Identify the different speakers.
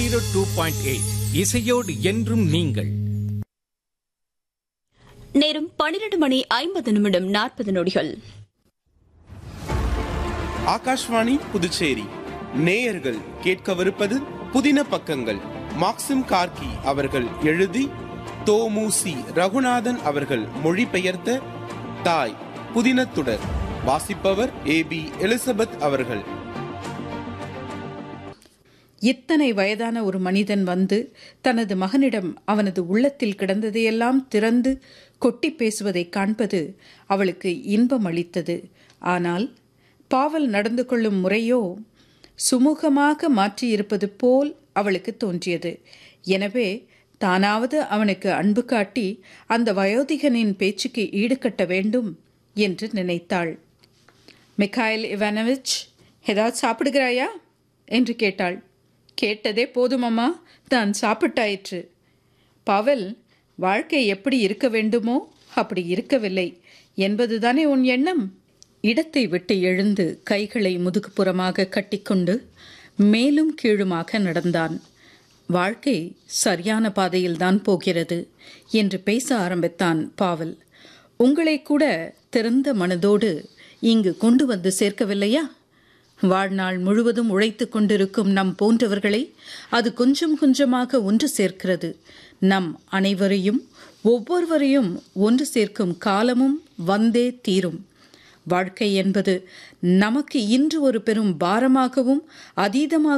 Speaker 1: zero two point eight இசையோடு என்றும் நீங்கள்
Speaker 2: நேரம் பனிரெண்டு மணி ஐம்பது நிமிடம் நாற்பது நொடிகள்
Speaker 3: ஆகாஷ்வாணி புதுச்சேரி நேயர்கள் கேட்கவிருப்பது புதின பக்கங்கள் மாக்சிம் கார்கி அவர்கள் எழுதி தோமுசி ரகுநாதன் அவர்கள் மொழிபெயர்த்த தாய் புதினத்துடர் வாசிப்பவர் ஏ பி எலிசபெத் அவர்கள்
Speaker 4: இத்தனை வயதான ஒரு மனிதன் வந்து தனது மகனிடம் அவனது உள்ளத்தில் கிடந்ததையெல்லாம் திறந்து கொட்டி பேசுவதைக் காண்பது அவளுக்கு இன்பம் அளித்தது ஆனால் பாவல் நடந்து கொள்ளும் முறையோ சுமூகமாக மாற்றியிருப்பது போல் அவளுக்கு தோன்றியது எனவே தானாவது அவனுக்கு அன்பு காட்டி அந்த வயோதிகனின் பேச்சுக்கு ஈடுகட்ட வேண்டும் என்று நினைத்தாள் மிகாயில் இவானோவிச் ஏதாவது சாப்பிடுகிறாயா என்று கேட்டாள் கேட்டதே போதுமம்மா தான் சாப்பிட்டாயிற்று பவல் வாழ்க்கை எப்படி இருக்க வேண்டுமோ அப்படி இருக்கவில்லை என்பதுதானே உன் எண்ணம் இடத்தை விட்டு எழுந்து கைகளை முதுகுப்புறமாக கட்டிக்கொண்டு மேலும் கீழுமாக நடந்தான் வாழ்க்கை சரியான பாதையில்தான் போகிறது என்று பேச ஆரம்பித்தான் பாவல் உங்களை கூட திறந்த மனதோடு இங்கு கொண்டு வந்து சேர்க்கவில்லையா வாழ்நாள் முழுவதும் உழைத்து கொண்டிருக்கும் நம் போன்றவர்களை அது கொஞ்சம் கொஞ்சமாக ஒன்று சேர்க்கிறது நம் அனைவரையும் ஒவ்வொருவரையும் ஒன்று சேர்க்கும் காலமும் வந்தே தீரும் வாழ்க்கை என்பது நமக்கு இன்று ஒரு பெரும் பாரமாகவும் அதீதமாக